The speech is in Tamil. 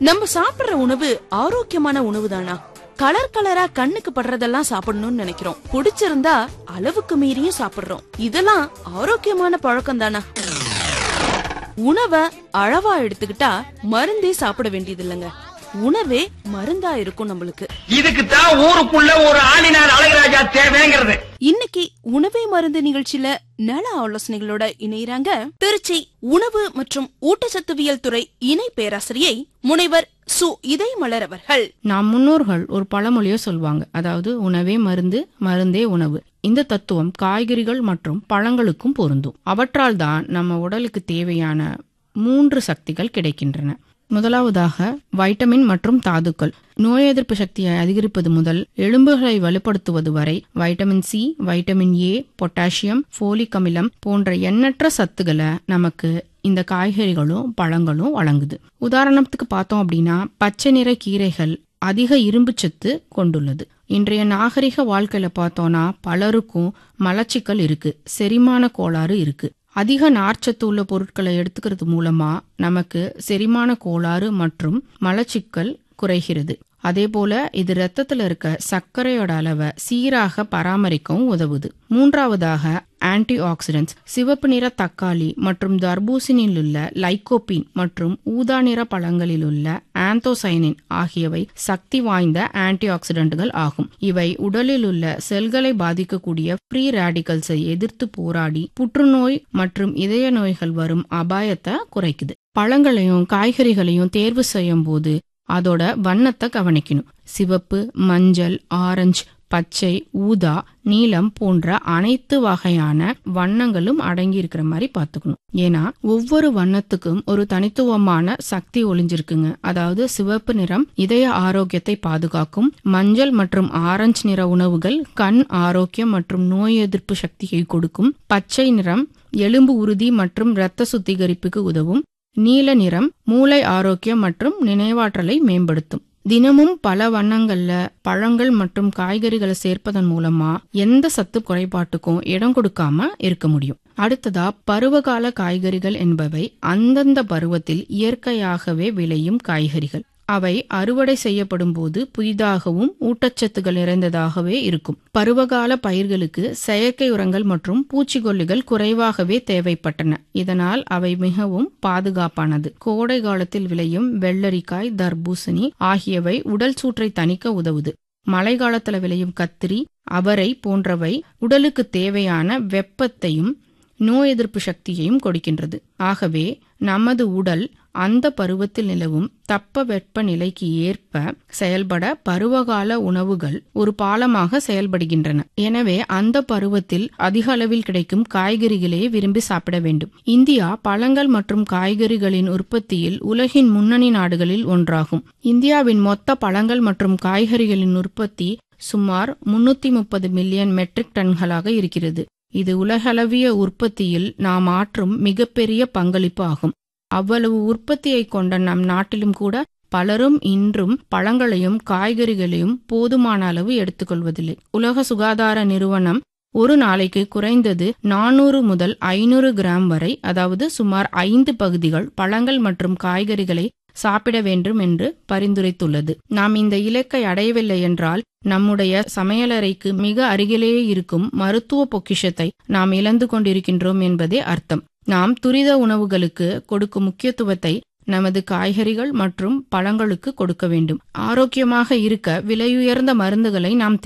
நம்ம சாப்பிடுற உணவு ஆரோக்கியமான உணவு தானா கலர் கலரா கண்ணுக்கு படுறதெல்லாம் சாப்பிடணும்னு நினைக்கிறோம் பிடிச்சிருந்தா அளவுக்கு மீறியும் சாப்பிடுறோம் இதெல்லாம் ஆரோக்கியமான பழக்கம் தானா உணவை அளவா எடுத்துக்கிட்டா மருந்தே சாப்பிட வேண்டியது இல்லைங்க உணவே மருந்தா இருக்கும் நம்மளுக்கு இதுக்கு தான் ஊருக்குள்ள ஒரு ஆளினார் அழகராஜா தேவைங்கிறது இன்னைக்கு உணவே மருந்து நிகழ்ச்சியில நல ஆலோசனைகளோட இணையறாங்க திருச்சி உணவு மற்றும் ஊட்டச்சத்துவியல் துறை இணை பேராசிரியை முனைவர் சு இதயமலர் அவர்கள் நம் முன்னோர்கள் ஒரு பழமொழியோ சொல்வாங்க அதாவது உணவே மருந்து மருந்தே உணவு இந்த தத்துவம் காய்கறிகள் மற்றும் பழங்களுக்கும் பொருந்தும் அவற்றால் தான் நம்ம உடலுக்கு தேவையான மூன்று சக்திகள் கிடைக்கின்றன முதலாவதாக வைட்டமின் மற்றும் தாதுக்கள் நோய் எதிர்ப்பு சக்தியை அதிகரிப்பது முதல் எலும்புகளை வலுப்படுத்துவது வரை vitamin C vitamin A potassium folic அமிலம் போன்ற எண்ணற்ற சத்துக்களை நமக்கு இந்த காய்கறிகளும் பழங்களும் வழங்குது உதாரணத்துக்கு பார்த்தோம் அப்படின்னா பச்சை நிற கீரைகள் அதிக இரும்பு சத்து கொண்டுள்ளது இன்றைய நாகரிக வாழ்க்கையில பார்த்தோம்னா பலருக்கும் மலச்சிக்கல் இருக்கு செரிமான கோளாறு இருக்கு அதிக நார்ச்சத்து உள்ள பொருட்களை எடுத்துக்கிறது மூலமா நமக்கு செரிமான கோளாறு மற்றும் மலச்சிக்கல் குறைகிறது அதே போல இது ரத்தத்துல இருக்க சர்க்கரையோட அளவை சீராக பராமரிக்கவும் உதவுது மூன்றாவதாக ஆன்டி ஆக்சிடென்ட்ஸ் சிவப்பு நிற தக்காளி மற்றும் தர்பூசணியில் உள்ள லைகோபின் மற்றும் ஊதா நிற பழங்களில் உள்ள ஆந்தோசைனின் ஆகியவை சக்தி வாய்ந்த ஆன்டி ஆக்சிடென்ட்கள் ஆகும் இவை உடலில் உள்ள செல்களை பாதிக்கக்கூடிய ஃப்ரீ ரேடிகல்ஸை எதிர்த்து போராடி புற்றுநோய் மற்றும் இதய நோய்கள் வரும் அபாயத்தை குறைக்குது பழங்களையும் காய்கறிகளையும் தேர்வு செய்யும் போது அதோட வண்ணத்தை கவனிக்கணும் சிவப்பு மஞ்சள் ஆரஞ்சு பச்சை ஊதா நீலம் போன்ற அனைத்து வகையான வண்ணங்களும் அடங்கி இருக்கிற மாதிரி பார்த்துக்கணும் ஏன்னா ஒவ்வொரு வண்ணத்துக்கும் ஒரு தனித்துவமான சக்தி ஒளிஞ்சிருக்குங்க அதாவது சிவப்பு நிறம் இதய ஆரோக்கியத்தை பாதுகாக்கும் மஞ்சள் மற்றும் ஆரஞ்சு நிற உணவுகள் கண் ஆரோக்கியம் மற்றும் நோய் எதிர்ப்பு சக்தியை கொடுக்கும் பச்சை நிறம் எலும்பு உறுதி மற்றும் இரத்த சுத்திகரிப்புக்கு உதவும் நீல நிறம் மூளை ஆரோக்கியம் மற்றும் நினைவாற்றலை மேம்படுத்தும் தினமும் பல வண்ணங்கள்ல பழங்கள் மற்றும் காய்கறிகளை சேர்ப்பதன் மூலமா எந்த சத்து குறைபாட்டுக்கும் இடம் கொடுக்காம இருக்க முடியும் அடுத்ததா பருவகால காய்கறிகள் என்பவை அந்தந்த பருவத்தில் இயற்கையாகவே விளையும் காய்கறிகள் அவை அறுவடை செய்யப்படும் போது புதிதாகவும் ஊட்டச்சத்துகள் நிறைந்ததாகவே இருக்கும் பருவகால பயிர்களுக்கு செயற்கை உரங்கள் மற்றும் பூச்சிக்கொல்லிகள் குறைவாகவே தேவைப்பட்டன இதனால் அவை மிகவும் பாதுகாப்பானது கோடை காலத்தில் விளையும் வெள்ளரிக்காய் தர்பூசணி ஆகியவை உடல் சூற்றை தணிக்க உதவுது மழை காலத்துல விளையும் கத்திரி அவரை போன்றவை உடலுக்கு தேவையான வெப்பத்தையும் நோய் எதிர்ப்பு சக்தியையும் கொடுக்கின்றது ஆகவே நமது உடல் அந்த பருவத்தில் நிலவும் தப்ப வெப்ப நிலைக்கு ஏற்ப செயல்பட பருவகால உணவுகள் ஒரு பாலமாக செயல்படுகின்றன எனவே அந்த பருவத்தில் அதிக அளவில் கிடைக்கும் காய்கறிகளே விரும்பி சாப்பிட வேண்டும் இந்தியா பழங்கள் மற்றும் காய்கறிகளின் உற்பத்தியில் உலகின் முன்னணி நாடுகளில் ஒன்றாகும் இந்தியாவின் மொத்த பழங்கள் மற்றும் காய்கறிகளின் உற்பத்தி சுமார் முன்னூத்தி முப்பது மில்லியன் மெட்ரிக் டன்களாக இருக்கிறது இது உலகளவிய உற்பத்தியில் நாம் ஆற்றும் மிகப்பெரிய பங்களிப்பு ஆகும் அவ்வளவு உற்பத்தியை கொண்ட நம் நாட்டிலும் கூட பலரும் இன்றும் பழங்களையும் காய்கறிகளையும் போதுமான அளவு எடுத்துக்கொள்வதில்லை உலக சுகாதார நிறுவனம் ஒரு நாளைக்கு குறைந்தது நானூறு முதல் ஐநூறு கிராம் வரை அதாவது சுமார் ஐந்து பகுதிகள் பழங்கள் மற்றும் காய்கறிகளை சாப்பிட வேண்டும் என்று பரிந்துரைத்துள்ளது நாம் இந்த இலக்கை அடையவில்லை என்றால் நம்முடைய சமையலறைக்கு மிக அருகிலேயே இருக்கும் மருத்துவ பொக்கிஷத்தை நாம் இழந்து கொண்டிருக்கின்றோம் என்பதே அர்த்தம் நாம் துரித உணவுகளுக்கு கொடுக்கும் முக்கியத்துவத்தை நமது காய்கறிகள் மற்றும் பழங்களுக்கு கொடுக்க வேண்டும் ஆரோக்கியமாக இருக்க விலையுயர்ந்த மருந்துகளை நாம்